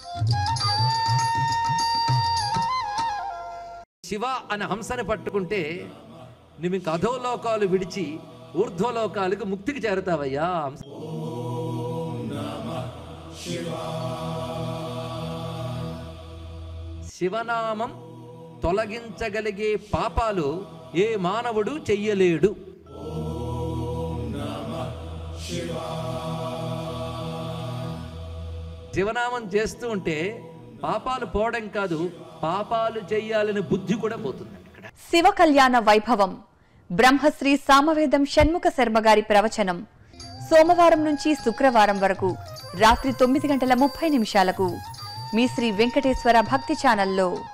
శివ అనే హంసని పట్టుకుంటే నువ్వు ఇంక అధోలోకాలు విడిచి ఊర్ధ్వలోకాలకు ముక్తికి చేరుతావయ్యా హంస శివనామం తొలగించగలిగే పాపాలు ఏ మానవుడు చెయ్యలేడు శివనామం చేస్తూ ఉంటే పాపాలు పోవడం కాదు పాపాలు చెయ్యాలని బుద్ధి కూడా పోతుంది ఇక్కడ శివ కళ్యాణ వైభవం బ్రహ్మశ్రీ సామవేదం షణ్ముఖ శర్మ గారి ప్రవచనం సోమవారం నుంచి శుక్రవారం వరకు రాత్రి తొమ్మిది గంటల ముప్పై నిమిషాలకు మీ శ్రీ వెంకటేశ్వర భక్తి ఛానల్లో